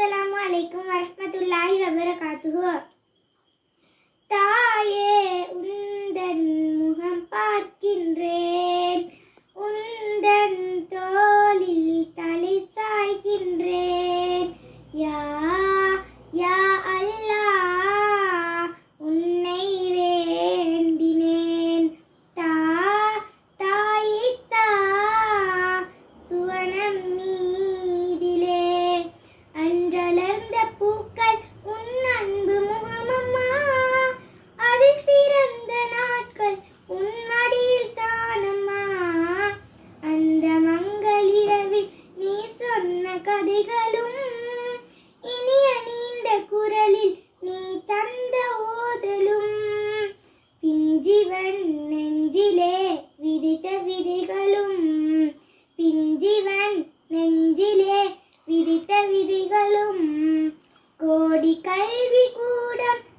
அஸ்ஸலாமு அலைக்கும் வரஹ்மத்துல்லாஹி வபரகாத்துஹு தாயே உந்தன் முகம் பார்க்கின்றேன் உந்தன் தோளில் தலை சாய்கின்றேன் யா யா அல்லாஹ் உன்னை வேண்டினேன் தா தாயே தா சுவனம் மீதிலே அன்றலர்ந்த பூக்கள் உன் அன்பு முகமம்மா அதில் சிறந்த நாட்கள் உன் மடியில் தானம்மா அந்த மங்களிரவில் நீ சொன்ன கதைகளும் இனிய நீண்ட குரலில் நீ தந்த ஓதலும் பிஞ்சிவன் நெஞ்சிலே விதித்த விதிகளும் பிஞ்சிவன் நெஞ்சிலே விதித்த விதிகளும் கோடி கல்வி கூடம்